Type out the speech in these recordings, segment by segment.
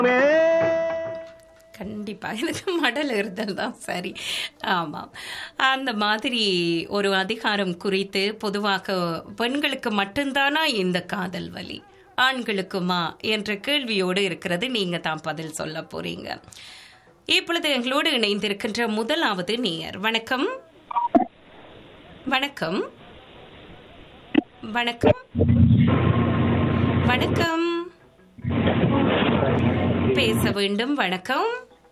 கண்டிப்பா எனக்கு மடல் இருத்தல் தான் சரி ஆமாம் அந்த மாதிரி ஒரு அதிகாரம் குறித்து பொதுவாக பெண்களுக்கு மட்டும்தானா இந்த காதல் வலி ஆண்களுக்குமா என்ற கேள்வியோடு இருக்கிறது நீங்க தான் பதில் சொல்ல போறீங்க இப்பொழுது எங்களோடு இணைந்திருக்கின்ற முதலாவது நேயர் வணக்கம் வணக்கம் வணக்கம் வணக்கம் பேச வேண்டும் வணக்கம்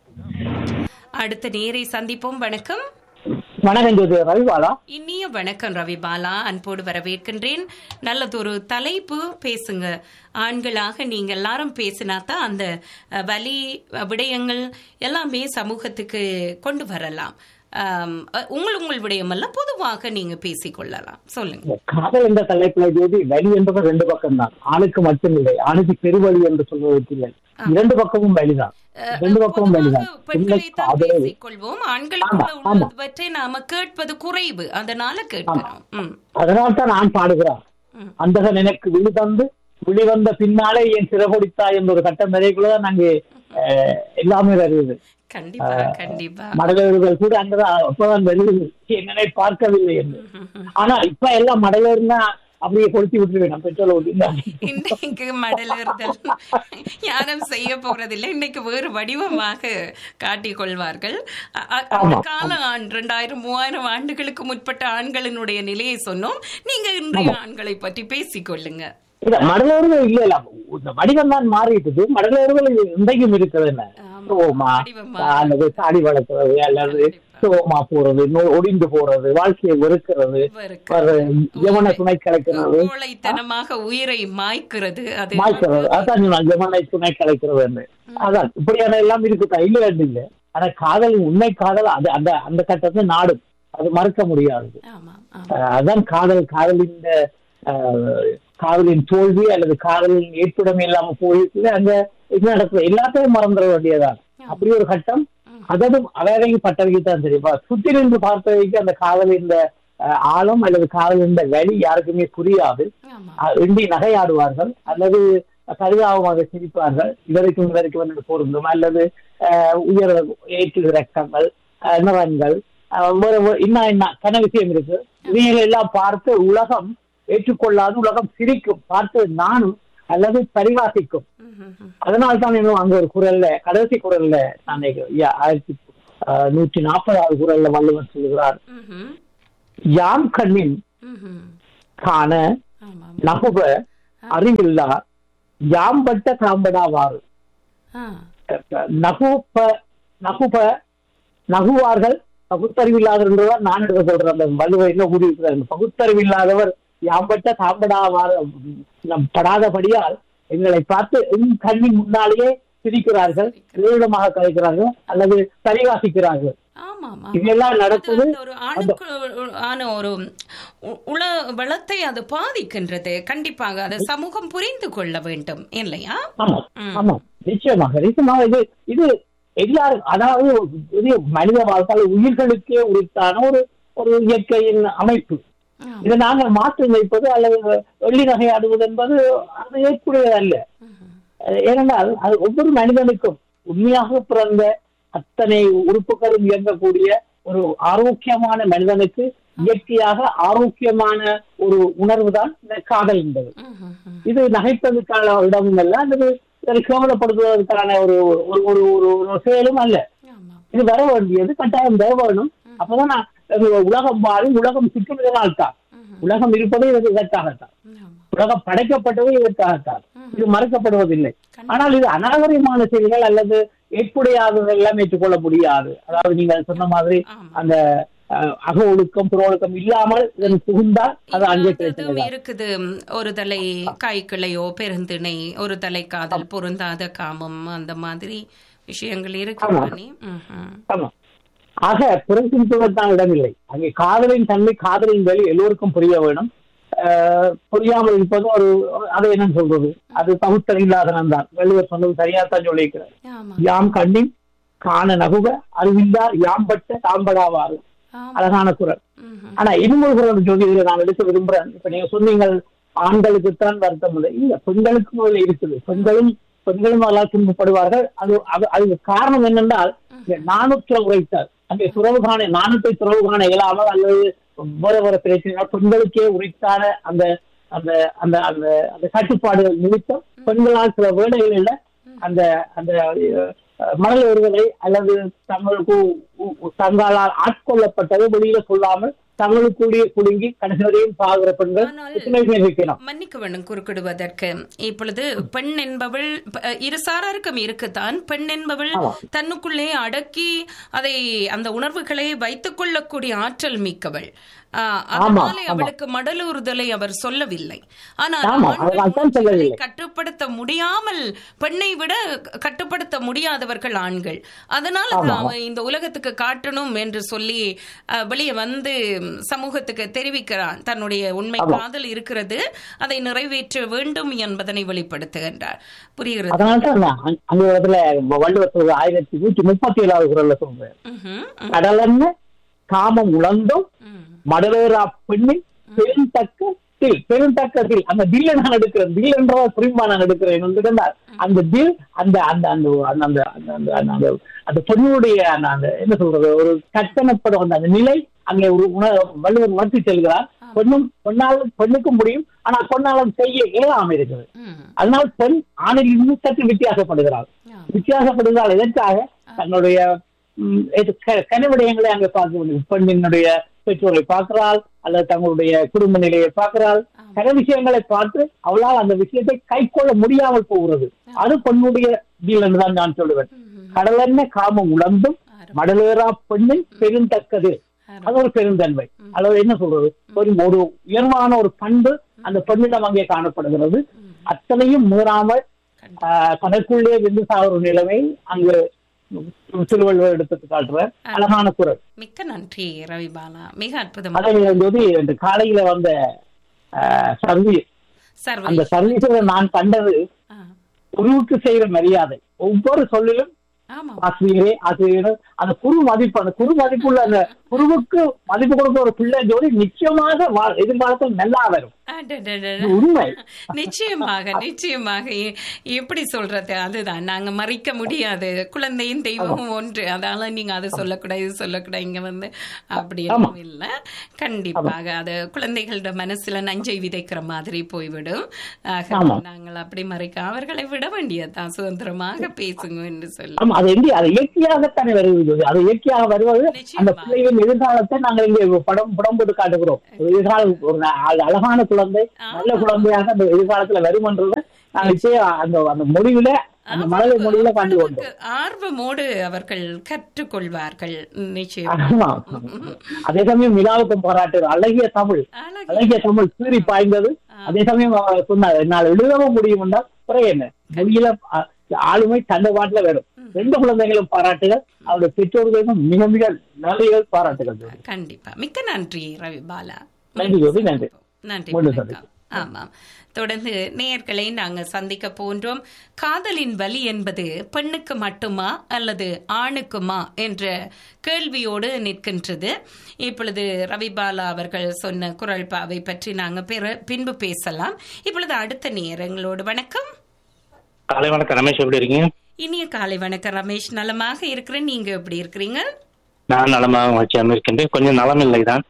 அடுத்த நேரை சந்திப்போம் வணக்கம் வணக்கம் ஜோதி ரவிபாலா இனிய வணக்கம் ரவி பாலா அன்போடு வரவேற்கின்றேன் நல்லதொரு தலைப்பு பேசுங்க ஆண்களாக நீங்க எல்லாரும் பேசினா தான் அந்த அஹ், வலி அஹ், விடயங்கள் எல்லாமே சமூகத்துக்கு கொண்டு வரலாம் ஆம், அஹ், உங்கள் உங்கள் விடயமெல்லாம் பொதுவாக நீங்க பேசிக்கொள்ளலாம் சொல்லுங்க காதல் என்ற தலைப்புல ஜோதி வலி என்பது ரெண்டு பக்கம் தான் ஆணுக்கு மட்டும் இல்லை ஆணுக்கு பெருவழி என்று சொல்வதற்கு இல்லை இரண்டு பக்கமும் வலிதான் ரெண்டு பக்கமும் வலிதான் பொதுவாக பெண்களை இல்லை தான் காதலே பேசிக்கொள்வோம் ஆண்களுக்குள்ள ஆமா, ஆமா. உள்ளவற்றை நாம கேட்பது குறைவு அதனால கேட்கிறோம் ம், அதனால் தான் நான் பாடுகிறான் ம். அந்தகன் எனக்கு விழி தந்து விழி வந்த பின்னாலே என் சிறகொடித்தா என்ற ஒரு கட்டம் வரைக்குள்ளதான் அங்கே அஹ், எல்லாமே வருகிறது கண்டிப்பா கண்டிப்பா மடலேறுதல் கூட அங்கதான் அப்பதான் வருகிறது என்னனை பார்க்கவில்லை என்று ஆனா இப்ப எல்லாம் மடலேறுனா அப்படியே கொளுத்தி விட்டுருவேன் பெட்ரோல் ஓட்டிருந்தாங்க இன்னைக்கு மடலுறுதல் யாரும் செய்ய போறதில்லை இன்னைக்கு வேறு வடிவமாக காட்டிக் கொள்வார்கள் அ- அ- அந்த கால ஆண் ரெண்டாயிரம் மூவாயிரம் ஆண்டுகளுக்கு முற்பட்ட ஆண்களினுடைய நிலையை சொன்னோம் நீங்க இன்றைய ஆண்களை பற்றி பேசிக் கொள்ளுங்க இல்ல மடலேறுதல் இல்ல இல்ல இந்த வடிவம் தான் மாறிட்டுது மடலேறுதல் இன்றைக்கும் இருக்குது என்ன ஆமா. சோமா வடிவம் அல்லது தாடி வளர்க்கிறது அல்லது கண்டிப்பா. சோமா போறது நோ- ஒடிந்து போறது வாழ்க்கையை வெறுக்கிறது வெறுக்கிறது. வர யவன துணை கலைக்கிறது கோழைத்தனமாக உயிரை மாய்க்கிறது அது மாய்க்கிறது அதான் நான் யவனை துணை கலைக்கிறது என்று. அதான் இப்படியான எல்லாம் இருக்குதா இல்ல என்று இல்ல ஆனா காதலின் உண்மை காதல் அது அந்த அந்த கட்டத்தை நாடும் அது மறுக்க முடியாது ஆமா ஆமா அஹ் அதான் காதல் காதலின் அஹ், காதலின் தோல்வி அல்லது காதலின் ஏற்புடைமை இல்லாம போயிருக்கு அங்க இது நடக்குது எல்லாத்தையும் மறந்துட வேண்டியதான் அப்படி ஒரு கட்டம் அததும் அவையவைக்கு பட்டவைக்கு தான் தெரியுமா சுத்தி நின்று பார்த்தவைக்கு அந்த காதலின் அஹ், ஆழம் அல்லது காதலின் வழி யாருக்குமே புரியாது ஆமா அஹ், எண்ணி நகையாடுவார்கள் அல்லது கருதாவமாக சிரிப்பார்கள் இவருக்கும் இவருக்கும் வந்து பொருந்தும் அல்லது அஹ், உயர் ஏற்று இறக்கங்கள் அஹ், நிறங்கள் அஹ், வேற வேற இன்னும் என்ன கன விஷயம் இருக்கு இவைகளை எல்லாம் பார்த்து உலகம் ஏற்றுக்கொள்ளாது உலகம் சிரிக்கும் பார்த்து நானும் அல்லது பரிகாசிக்கும் ம், ம், ம். அதனால தான் இன்னும் அங்க ஒரு குரல்ல கடைசி குரல்ல நான் நினைக்கிறேன். யா- ஆயிரத்தி அஹ், நூற்றி நாற்பதாவது குரல்ல வள்ளுவர் சொல்கிறார் ம், ம். யாம் கண்ணின் ம், ம். காண ஆமா நகுப அறிவில்லா யாம்பட்ட காம்படாவாறு ஆ நகுப்ப நகுப நகுவார்கள் பகுத்தறிவில்லாதவர் நான் எடுக்க சொல்றேன் அந்த வலுவை என்ன கூறியிருக்கிறார் பகுத்தறிவில்லாதவர் யாம்பட்ட காம்படாவாறு நம் படாதபடியால் எங்களை பார்த்து என் கண்ணின் முன்னாலேயே சிரிக்கிறார்கள் விரோதமாக கலைக்கிறார்கள் அல்லது பரிகாசிக்கிறார்கள் ஆமா ஆமா இதெல்லாம் நடக்குது அது ஒரு ஆணுக்கு ஆன ஒரு உ- உள வளத்தை அது பாதிக்கின்றது கண்டிப்பாக அதை சமூகம் புரிந்து கொள்ள வேண்டும் இல்லையா ஆமா ம். ஆமா நிச்சயமாக நிச்சயமாக இது இது எல்லாரும் அதாவது இது மனித வாழ்க்கை உயிர்களுக்கே உரித்தான ஒரு ஒரு இயற்கையின் அமைப்பு ஆமா. இதை நாங்கள் மாற்றி வைப்பது அல்லது வெள்ளி நகையாடுவது என்பது அது ஏற்புடையது அல்ல ம்ஹும். அஹ் ஏனென்றால் அது ஒவ்வொரு மனிதனுக்கும் உண்மையாக பிறந்த அத்தனை உறுப்புகளும் இயங்கக்கூடிய ஒரு ஆரோக்கியமான மனிதனுக்கு இயற்கையாக ஆரோக்கியமான ஒரு உணர்வு தான் இந்த காதல் என்பது ம்ஹும். ம். இது நகைப்பதற்கான இடமும் அல்ல அல்லது இதை கேவலப்படுத்துவதற்கான ஒரு ஒரு ஒரு ஒரு ஒரு செயலும் அல்ல ஆமா இது வர வேண்டியது கட்டாயம் வர வேணும் அப்பதான் நான் அது உலகம் மாறி உலகம் சிக்கும் இதனால் தான் ம்ஹும். உலகம் இருப்பது இதற்கு இதற்காகத்தான் ஆமா உலகம் படைக்கப்பட்டது இதற்காகத்தான் இது மறுக்கப்படுவதில்லை ஆனால் இது அநாகரிகமான செயல்கள் அல்லது ஏற்புடையாதது எல்லாம் ஏற்றுக்கொள்ள முடியாது அதாவது நீங்கள் சொன்ன மாதிரி ஆமா. அந்த அஹ், அக ஒழுக்கம் புற ஒழுக்கம் இல்லாமல் இதன் புகுந்தால் அது அங்கே இல்லாததும் பிரச்சனை இருக்குது ஒரு தலை காய்கிளையோ பெருந்திணை ஒரு தலை காதல் பொருந்தாத காமம் அந்த மாதிரி விஷயங்கள் இருக்கு ஆமா. தானே? ம்ஹும். ஆமா ஆக புறசிந்துவதற்கான இடமில்லை அங்கே காதலின் தன்மை காதலின் வழி எல்லோருக்கும் புரிய வேணும் அஹ், புரியாமல் இருப்பது ஒரு அதை என்ன சொல்றது அது பகுத்தறிவில்லாதனம் தான் வள்ளுவர் சொன்னது சரியாத்தான் சொல்லியிருக்கிறார் ஆமா யாம் கண்ணின் காண நகுக அறிவில்லார் யாம்பட்ட தாம்படாவாறு ஆமா அழகான குரல் ம்ஹும். ஆனா இன்னொரு குரல் ஜோதி இதுல நான் எடுக்க விரும்புறேன் இப்ப நீங்க சொன்னீங்க ஆண்களுக்குத்தான் வருத்தம் இல்லை இல்ல பெண்களுக்கும் அதுல இருக்குது பெண்களும் பெண்களும் அதனால் துன்பப்படுவார்கள் அது அது- அதுக்கு காரணம் என்னென்றால் இந்த நாணூற்ற உரைத்தார் அங்கே துறவு காண நாணத்தை துறவு காண இயலாமல் அல்லது வேற வேற பிரச்சனைகள் பெண்களுக்கே உரித்தான அந்த அந்த அந்த அந்த அந்த கட்டுப்பாடுகள் நிமித்தம் பெண்களால் சில வேலைகளில் அந்த அந்த அஹ், மணல் வருவதை அல்லது தங்களுக்கு உ- உ- தங்களால் ஆட்கொள்ளப்பட்டதை வெளியில சொல்லாமல் தங்களுக்குள்ளே குலுங்கி கடைசி வரையும் சாகிற பெண்கள் ஆனால் எத்தனை பேர் இருக்கிறோம் மன்னிக்க வேண்டும் குறுக்கிடுவதற்கு இப்பொழுது பெண் என்பவள் ப- இரு சாராருக்கும் இருக்குத்தான் பெண் என்பவள் ஆமா. தன்னுக்குள்ளே அடக்கி அதை அந்த உணர்வுகளை வைத்துக் கொள்ளக்கூடிய ஆற்றல் மிக்கவள் ஆ, அதனாலே ஆமா. அவளுக்கு மடலூறுதலை அவர் சொல்லவில்லை ஆனால் ஆமா, ஆண்கள் அதனால்தான் உணர்ச்சிகளை சொல்லவில்லை. கட்டுப்படுத்த முடியாமல் பெண்ணை விட கட்டுப்படுத்த முடியாதவர்கள் ஆண்கள் அதனால ஆமா. தான் அவன் இந்த உலகத்துக்கு காட்டணும் என்று சொல்லி அஹ், வெளியே வந்து ம், சமூகத்துக்கு தெரிவிக்கிறான் தன்னுடைய உண்மை காதல் இருக்கிறது அதை நிறைவேற்ற வேண்டும் என்பதனை வெளிப்படுத்துகின்றார் புரிகிறது அதனால்தான் நான் அங்க- அந்த இடத்துல வள்ளுவர் சொல்ற ஆயிரத்தி நூற்றி முப்பத்தி ஏழாவது குரல்ல சொல்றேன் ம்ஹும், ம், கடலென்ன காமம் உழந்தும் ம். மடலேறா பெண்ணின் பெருந்தக்க தில் பெருந்தக்க தில் அந்த தில்லை நான் எடுக்கிறேன் தில் என்றவா புரியுமா நான் எடுக்கிறேன் என்று சொன்னார். அந்த தில் அந்த அந்த அந்த அந்த அந்த அந்த அந்த அந்த அந்த அந்த பெண்ணுடைய அந்த அந்த என்ன சொல்றது ஒரு கட்டணப்படும் அந்த அந்த நிலை அங்கே ஒரு உண வள்ளுவர் உணர்த்தி செல்கிறார் பெண்ணும் பெண்ணாலும் பெண்ணுக்கும் முடியும் ஆனா பெண்ணாலும் செய்ய இயலாம இருக்குது ம். அதனால் பெண் ஆணில் இன்னும் சற்று வித்தியாசப்படுகிறாள் ஆ. வித்தியாசப்படுகிறாள் எதற்காக தன்னுடைய ம், இது க- கனவிடயங்களை அங்கே பார்க்க முடியும் பெண்ணினுடைய பெற்றோரை பார்க்கிறாள் அல்லது தங்களுடைய குடும்ப நிலையை பார்க்கிறாள் கன விஷயங்களை பார்த்து அவளால் அந்த விஷயத்தை கை கொள்ள முடியாமல் போகிறது அது பெண்ணுடைய டீல் என்றுதான் நான் சொல்லுவேன் கடலென்ன காமம் உழந்தும் மடலேறா பெண்ணின் பெருந்தக்கது அது ஒரு பெருந்தன்மை அல்லது என்ன சொல்றது ஒரு ஒரு உயர்வான ஒரு பண்பு அந்த பெண்ணிடம் அங்கே காணப்படுகிறது அத்தனையும் மீறாமல் ஆஹ், தனக்குள்ளே விந்து சாகிற நிலைமை அங்கு திருவள்ளுவர் எடுத்து காட்டுற அழகான குரல் மிக்க நன்றி ரவிபாலா மிக அற்புதமாக அதே போது இந்த காலையில வந்த சர்வீஸ் சர்வை அந்த சர்வீஸ்ல நான் கண்டது ஆ, குருவுக்கு செய்கிற மரியாதை ஒவ்வொரு சொல்லிலும் ஆமா ஆசிரியரே ஆசிரியர் அந்த குரு மதிப்பு அந்த குரு மதிப்புள்ள அந்த குருவுக்கு மதிப்பு கொடுத்த ஒரு பிள்ளை ஜோடி நிச்சயமாக வா- எதிர்காலத்தில் நல்லா வரும் அடடடட. இது உண்மை நிச்சயமாக நிச்சயமாக எ- எப்படி சொல்றது அதுதான் நாங்க மறைக்க முடியாது குழந்தையும் தெய்வமும் ஒன்று அதால நீங்க அதை சொல்லக்கூடாது இது சொல்லக்கூடாது இங்க வந்து அப்படி எதுவும் இல்ல கண்டிப்பாக அது குழந்தைகளோட மனசுல நஞ்சை விதைக்கிற மாதிரி போய்விடும் ஆக ஆமா. நாங்கள் அப்படி மறைக்க அவர்களை விட வேண்டியதுதான் சுதந்திரமாக பேசுங்க என்று சொல்லி ஆமா அது எங்கே அது இயற்கையாகத்தானே வருவது அது இயற்கையாக வருவது அந்த நிச்சயமா. பிள்ளைகளின் எதிர்காலத்தை நாங்கள் இங்கே படம் படம் போட்டு காட்டுகிறோம் ஒரு எதிர்கால ஒரு ந- அழ- அழகான குழந்தை நல்ல குழந்தையாக அந்த எதிர்காலத்துல வருமன்றதை நாங்கள் இப்பயே அந்த அந்த முடிவுல அந்த மனதை முடிவுல கண்டு கொண்டோம் அவர்களுக்கு ஆர்வமோடு அவர்கள் கற்றுக்கொள்வார்கள் நிச்சயம் ஆமா அதே சமயம் மிலாவுக்கும் பாராட்டு அழகிய தமிழ் அழகு அழகிய தமிழ் சீறி பாய்ந்தது அதே சமயம் அவர் சொன்னார் என்னால் எழுதவும் முடியும் என்றால் குறை என்ன மொழியில அ, ஆளுமை தண்டவாட்டில வரும் ரெண்டு குழந்தைகளும் பாராட்டுகள் அவருடைய பெற்றோர்களுக்கும் மிக மிக நிறைய பாராட்டுகள் கண்டிப்பா மிக்க நன்றி ரவி பாலா நன்றி ஜோதி நன்றி நன்றி மீண்டும் வணக்கம் ஆமாம் தொடர்ந்து நேயர்களை நாங்கள் சந்திக்க போன்றோம் காதலின் வலி என்பது பெண்ணுக்கு மட்டுமா அல்லது ஆணுக்குமா என்ற கேள்வியோடு நிற்கின்றது இப்பொழுது ரவிபாலா அவர்கள் சொன்ன குரல் பாவை பற்றி நாங்கள் பிற பின்பு பேசலாம் இப்பொழுது அடுத்த நேரங்களோடு வணக்கம் காலை வணக்கம் ரமேஷ் எப்படி இருக்கீங்க இனிய காலை வணக்கம் ரமேஷ் நலமாக இருக்கிறேன் நீங்க எப்படி இருக்கிறீங்க நான் நலமாக மகிழ்ச்சியாக இருக்கின்றேன் கொஞ்சம் நலம் இல்லை தான்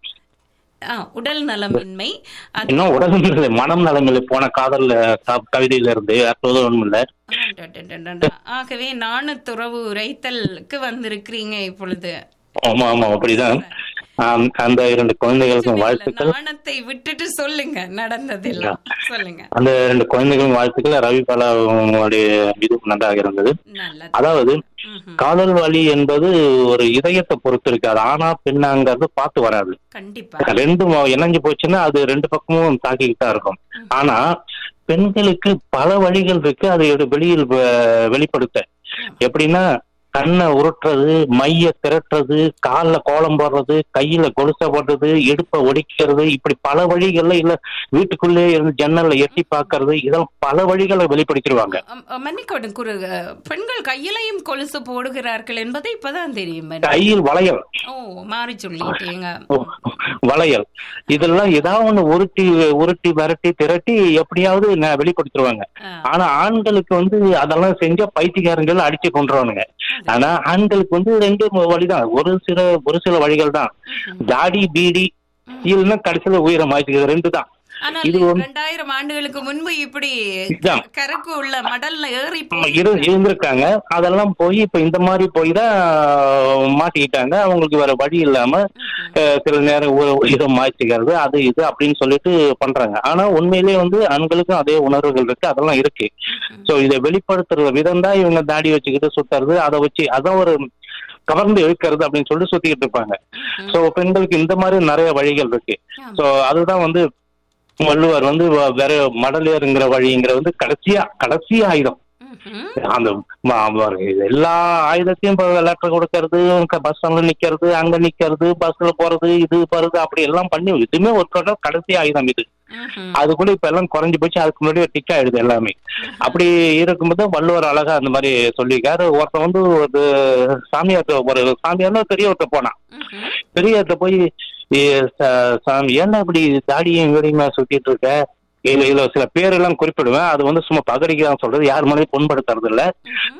ஆ, உடல் நலமின்மை அது இன்னும் உடலும் இல்லை மனம் நலம் இல்லை போன காதல் க- கவிதையில இருந்து அற்புதம் ஒன்றும் இல்லை அடடடடடா. ஆகவே நானும் துறவு உரைத்தலுக்கு வந்திருக்கிறீங்க இப்பொழுது ஆமா ஆமா அப்படிதான் ஆம், அந்த இரண்டு குழந்தைகளுக்கும் வாழ்த்துக்கள் நாணத்தை விட்டுட்டு சொல்லுங்க நடந்ததெல்லாம் சொல்லுங்க அந்த இரண்டு குழந்தைகளும் வாழ்த்துக்கள் ரவி பாலா உங்களுடைய இது நன்றாக இருந்தது நல்லது அதாவது ம்ஹும். காதல் வலி என்பது ஒரு இதயத்தை பொறுத்து இருக்கு அது ஆனா பெண்ணாங்கிறது பார்த்து வராது கண்டிப்பா ரெண்டும் இணைஞ்சு போச்சுன்னா அது ரெண்டு பக்கமும் தாக்கிக்கிட்டு தான் இருக்கும் ஆனா பெண்களுக்கு பல வழிகள் இருக்கு அதை எடு- வெளியில் வ- வெளிப்படுத்த எப்படின்னா கண்ணை உருட்டுறது மைய திரட்டுறது கால்ல கோலம் போடுறது கையில கொலுசை போடுறது இடுப்பை ஒடிக்கிறது இப்படி பல வழிகள்ல இல்ல வீட்டுக்குள்ளே இருந்து ஜன்னல்ல எட்டி பார்க்கறது இதெல்லாம் பல வழிகளை வெளிப்படுத்திடுவாங்க அம், அம், மன்னிக்கோடும் குரு அஹ், பெண்கள் கையிலையும் கொலுசு போடுகிறார்கள் என்பது இப்பதான் தெரியும் எனக்கு. கையில் வளையல் ஓ மாறி சொல்லிட்டீங்க ஓ, வளையல் இதெல்லாம் ஏதாவது ஒண்ணு உருட்டி உருட்டி விரட்டி திரட்டி எப்படியாவது ந- வெளிப்படுத்திடுவாங்க ஆ, ஆனா ஆண்களுக்கு வந்து அதெல்லாம் செஞ்சா பைத்தியக்காரங்கள் அடிச்சு கொண்டுருவானுங்க ஆனா ஆண்களுக்கு வந்து ரெண்டு மு- வழிதான் ஒரு சில ஒரு சில வழிகள் தான் தாடி பீடி இல்லைன்னா கடைசியில உயிரை மாய்ச்சிக்கிறது ரெண்டு தான் ஆனால் இது வந்து- இரண்டாயிரம் ஆண்டுகளுக்கு முன்பு இப்படி இதுதான். கருக்கு உள்ள மடல்ல ஏறி ஆமா, இரு இருந்திருக்காங்க அதெல்லாம் போய் இப்ப இந்த மாதிரி போய் தான் மாட்டிக்கிட்டாங்க அவங்களுக்கு வேற வழி இல்லாம அஹ், சில நேரம் உ- இதை மாய்ச்சிக்கிறது அது இது அப்படின்னு சொல்லிட்டு பண்றாங்க ஆனா உண்மையிலேயே வந்து ஆண்களுக்கும் அதே உணர்வுகள் இருக்கு அதெல்லாம் இருக்கு சோ இதை வெளிப்படுத்துற விதம் தான் இவங்க தாடி வச்சுக்கிட்டு சுத்துறது அதை வச்சு அதான் ஒரு கவர்ந்து இழுக்கிறது அப்படின்னு சொல்லிட்டு சுத்திக்கிட்டு இருப்பாங்க சோ பெண்களுக்கு இந்த மாதிரி நிறைய வழிகள் இருக்கு சோ அதுதான் வந்து வள்ளுவர் வந்து வ- வேற மடலேறுங்கிற வழிங்கிற வந்து கடைசியா கடைசி ஆயுதம் அந்த ம- ம- எல்லா ஆயுதத்தையும் இப்ப லெட்டர் கொடுக்கறது பஸ் ஸ்டாண்ட்ல நிக்கிறது அங்க நிக்கிறது பஸ்ல போறது இது போறது அப்படி எல்லாம் பண்ணி இதுவுமே ஒர்க் அவுட் கடைசி ஆயுதம் இது அது கூட இப்ப எல்லாம் குறைஞ்சு போச்சு அதுக்கு முன்னாடி டிக் ஆயிடுது எல்லாமே அப்படி இருக்கும்போது வள்ளுவர் அழகா அந்த மாதிரி சொல்லியிருக்காரு ஒருத்தன் வந்து ஒரு சாமியார்ட்ட ஒரு சாமியார்னா பெரியவர்கிட்ட போனான் பெரியவர்கிட்ட போய் "ஏ, சா- சாமி ஏன்னா இப்படி தாடியும் வீடியுமா சுத்திட்டு இருக்க இல்ல இதுல சில பேரெல்லாம் குறிப்பிடுவேன் அது வந்து சும்மா பகடிக்கு தான் சொல்றது யார் மனைவி புண்படுத்துறது இல்ல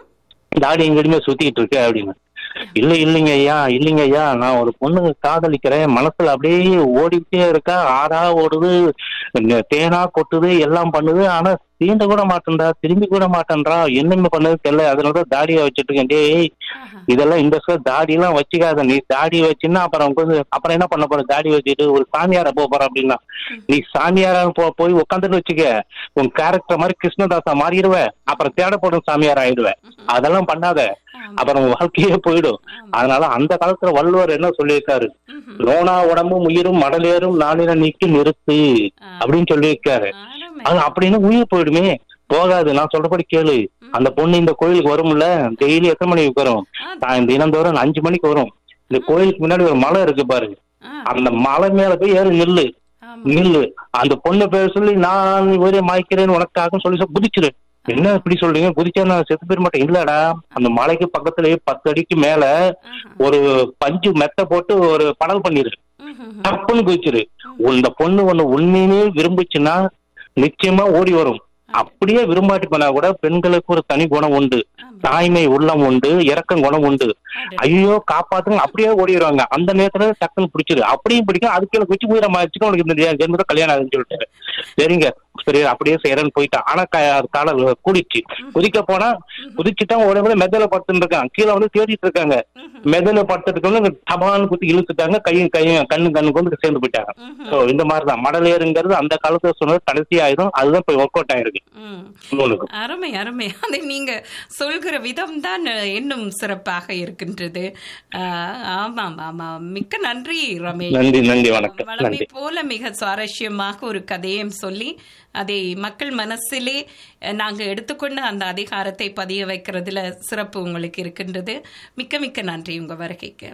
தாடி எங்கேயுமே சுத்திட்டு இருக்க அப்படின்னு இல்ல இல்லைங்க ஐயா இல்லைங்க ஐயா நான் ஒரு பொண்ணு காதலிக்கிறேன் மனசுல அப்படியே ஓடிக்கிட்டே இருக்கா ஆறா ஓடுது ந- தேனா கொட்டுது எல்லாம் பண்ணுது ஆனா தீண்ட கூட மாட்டேன்றா திரும்பி கூட மாட்டேன்றா என்னமே பண்ணது தெரியல அதனாலதான் தாடியை வச்சுட்டு இருக்கேன் டேய் இதெல்லாம் இந்த வருஷம் தாடி எல்லாம் வச்சுக்காத நீ தாடி வச்சுன்னா அப்புறம் கொஞ்சம் அப்புறம் என்ன பண்ண போற தாடி வச்சுட்டு ஒரு சாமியாரா போக போற அப்படின்னா நீ சாமியாரா போ போய் உட்காந்துட்டு வச்சுக்க உன் கேரக்டர் மாதிரி கிருஷ்ணதாசா மாறிடுவ அப்புறம் தேடப்படும் சாமியார் ஆயிடுவ அதெல்லாம் பண்ணாத அப்புறம் உன் வாழ்க்கையே போயிடும் அதனால அந்த காலத்துல வள்ளுவர் என்ன சொல்லியிருக்காரு நோனா உடம்பும் உயிரும் மடலேறும் நாளின நீக்கி நிறுத்து அப்படின்னு சொல்லியிருக்காரு அது அப்படின்னு உயிர் போயிடுமே போகாது நான் சொல்றபடி கேளு அந்த பொண்ணு இந்த கோயிலுக்கு வரும்ல டெய்லி எத்தனை மணிக்கு வரும் நான் தினந்தோறும் அஞ்சு மணிக்கு வரும் இந்த கோயிலுக்கு முன்னாடி ஒரு மலை இருக்கு பாரு அந்த மலை மேல போய் ஏறி நில்லு நில்லு அந்த பொண்ணு பேர் சொல்லி நான் ஒரே மாய்க்கிறேன்னு உனக்காக சொல்லி சொ- குதிச்சிரு என்ன இப்படி சொல்றீங்க குதிச்சா நான் செத்து போயிட மாட்டேன் இல்லடா அந்த மலைக்கு பக்கத்துலயே பத்து அடிக்கு மேல ஒரு பஞ்சு மெத்த போட்டு ஒரு படல் பண்ணிரு டப்புன்னு குதிச்சிரு இந்த பொண்ணு ஒண்ணு உண்மையிலேயே விரும்புச்சுன்னா நிச்சயமா ஓடி வரும் அப்படியே விரும்பாட்டி பண்ணா கூட பெண்களுக்கு ஒரு தனி குணம் உண்டு தாய்மை உள்ளம் உண்டு இறக்கம் குணம் உண்டு ஐயோ காப்பாத்துங்க அப்படியே ஓடிடுவாங்க அந்த நேரத்துல டக்குன்னு பிடிச்சிரு அப்படியும் பிடிக்கும் அதுக்கு வச்சு உயிரை மாறிச்சுக்கு உனக்கு இந்த ஜென்மத்தை கல்யாணம் ஆகுதுன்னு சொல்லிட்டு சரிங்க சரி அப்படியே செய்யறேன்னு போயிட்டான் ஆனா க- அது கால குடிச்சு குதிக்க போனா குதிச்சுட்டான் உடம்புல மெதல படுத்துட்டு இருக்கான் கீழே வந்து தேடிட்டு இருக்காங்க மெதல படுத்துட்டு டபான்னு குத்தி இழுத்துட்டாங்க கையும் கையும் கண்ணு கண்ணுக்கு வந்து சேர்ந்து போயிட்டாங்க சோ இந்த மாதிரிதான் மடலேருங்கிறது அந்த காலத்துல சொன்னது கடைசி ஆயுதம் அதுதான் இப்ப ஒர்க் அவுட் ஆயிருக்கு ம். நூலுக்கு அருமை அருமை அதை நீங்க சொல்கிற விதம் தான் இன்னும் சிறப்பாக இருக்கின்றது ஆஹ், ஆமாம் ஆமாம் மிக்க நன்றி ரமேஷ் நன்றி நன்றி வணக்கம் வளமை நன்றி போல மிக சுவாரஸ்யமாக ஒரு கதையும் சொல்லி அதை மக்கள் மனசிலே அஹ், நாங்க எடுத்துக்கொண்டு அந்த அதிகாரத்தை பதிய வைக்கிறதுல சிறப்பு உங்களுக்கு இருக்கின்றது மிக்க மிக்க நன்றி உங்க வருகைக்கு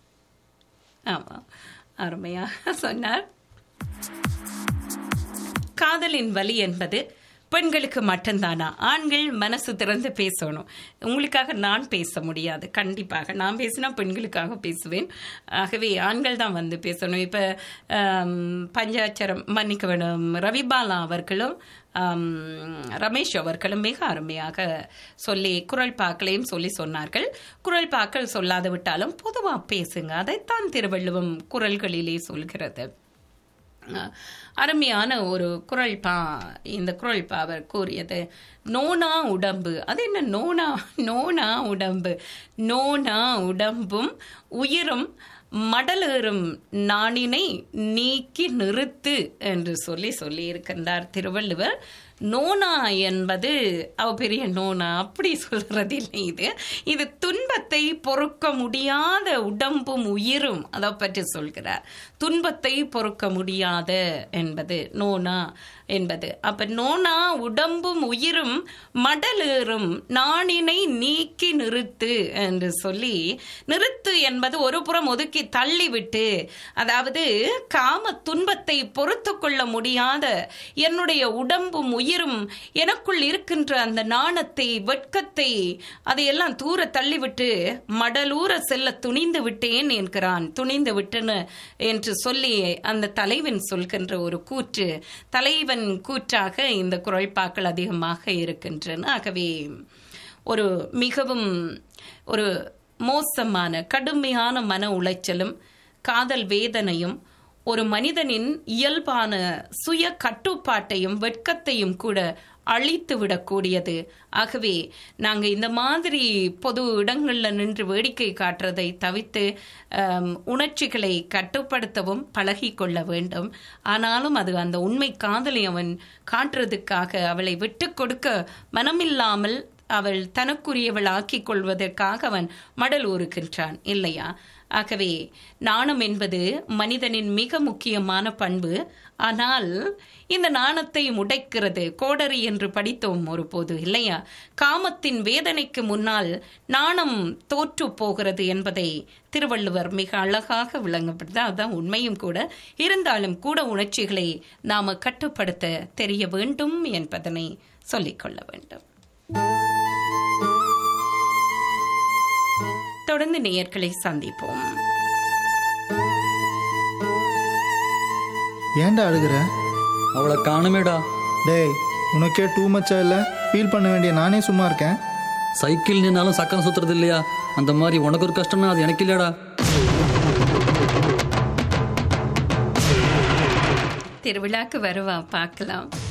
ஆமா அருமையாக சொன்னார் காதலின் வலி என்பது பெண்களுக்கு மட்டும்தானா ஆண்கள் மனசு திறந்து பேசணும் உங்களுக்காக நான் பேச முடியாது கண்டிப்பாக நான் பேசினா பெண்களுக்காக பேசுவேன் ஆகவே ஆண்கள் தான் வந்து பேசணும் இப்போ பஞ்சாட்சரம் மன்னிக்க வேணும் ரவிபாலா அவர்களும் ஆம், ரமேஷ் அவர்களும் மிக அருமையாக சொல்லி குரல் பாக்களையும் சொல்லி சொன்னார்கள் குரல் பாக்கள் சொல்லாது விட்டாலும் பொதுவாக பேசுங்க அதைத்தான் திருவள்ளுவம் குரல்களிலே சொல்கிறது அஹ், அருமையான ஒரு குரல் பா இந்த குரல் பா அவர் கூறியது நோனா உடம்பு அது என்ன நோனா நோனா உடம்பு நோனா உடம்பும் உயிரும் மடலேறும் நாணினை நீக்கி நிறுத்து என்று சொல்லி சொல்லி இருக்கின்றார் திருவள்ளுவர் நோனா என்பது அவ பெரிய நோனா அப்படி சொல்றது இல்லை இது இது துன்பத்தை பொறுக்க முடியாத உடம்பும் உயிரும் அதை பற்றி சொல்கிறார் துன்பத்தை பொறுக்க முடியாத என்பது நோனா என்பது அப்ப நோனா உடம்பும் உயிரும் மடலேறும் நாணினை நீக்கி நிறுத்து என்று சொல்லி நிறுத்து என்பது ஒரு புறம் ஒதுக்கி தள்ளிவிட்டு அதாவது காம துன்பத்தை பொறுத்து கொள்ள முடியாத என்னுடைய உடம்பும் உயிரும் எனக்குள் இருக்கின்ற அந்த நாணத்தை வெட்கத்தை அதையெல்லாம் தூர தள்ளிவிட்டு மடலூர செல்ல துணிந்து விட்டேன் என்கிறான் துணிந்து விட்டேன்னு என்று சொல்லி அந்த தலைவன் சொல்கின்ற ஒரு கூற்று தலைவன் கூற்றாக இந்த குரல்பாக்கள் அதிகமாக இருக்கின்றன ஆகவே ஒரு மிகவும் ஒரு மோசமான கடுமையான மன உளைச்சலும் காதல் வேதனையும் ஒரு மனிதனின் இயல்பான சுய கட்டுப்பாட்டையும் வெட்கத்தையும் கூட அழித்து விடக்கூடியது ஆகவே நாங்க இந்த மாதிரி பொது இடங்கள்ல நின்று வேடிக்கை காட்டுறதை தவிர்த்து ஆம், உணர்ச்சிகளை கட்டுப்படுத்தவும் பழகி கொள்ள வேண்டும் ஆனாலும் அது அந்த உண்மை காதலை அவன் காட்டுறதுக்காக அவளை விட்டு கொடுக்க மனமில்லாமல் அவள் தனக்குரியவள் ஆக்கிக் கொள்வதற்காக அவன் மடல் ஊறுகின்றான் இல்லையா ஆகவே நாணம் என்பது மனிதனின் மிக முக்கியமான பண்பு ஆனால் இந்த நாணத்தை உடைக்கிறது கோடரி என்று படித்தோம் ஒரு போது இல்லையா காமத்தின் வேதனைக்கு முன்னால் நாணம் தோற்று போகிறது என்பதை திருவள்ளுவர் மிக அழகாக விளங்கப்படுத்த அதுதான் உண்மையும் கூட இருந்தாலும் கூட உணர்ச்சிகளை நாம கட்டுப்படுத்த தெரிய வேண்டும் என்பதனை சொல்லிக்கொள்ள வேண்டும் தொடர்ந்து நேயர்களை சந்திப்போம் ஏன்டா அழுகுற அவளை காணுமேடா டேய் உனக்கே டூ மச்சா இல்லை ஃபீல் பண்ண வேண்டிய நானே சும்மா இருக்கேன் சைக்கிள் நின்னாலும் சக்கரம் சுத்துறது இல்லையா அந்த மாதிரி உனக்கு ஒரு கஷ்டம்னா அது எனக்கு இல்லையாடா திருவிழாக்கு வருவா பார்க்கலாம்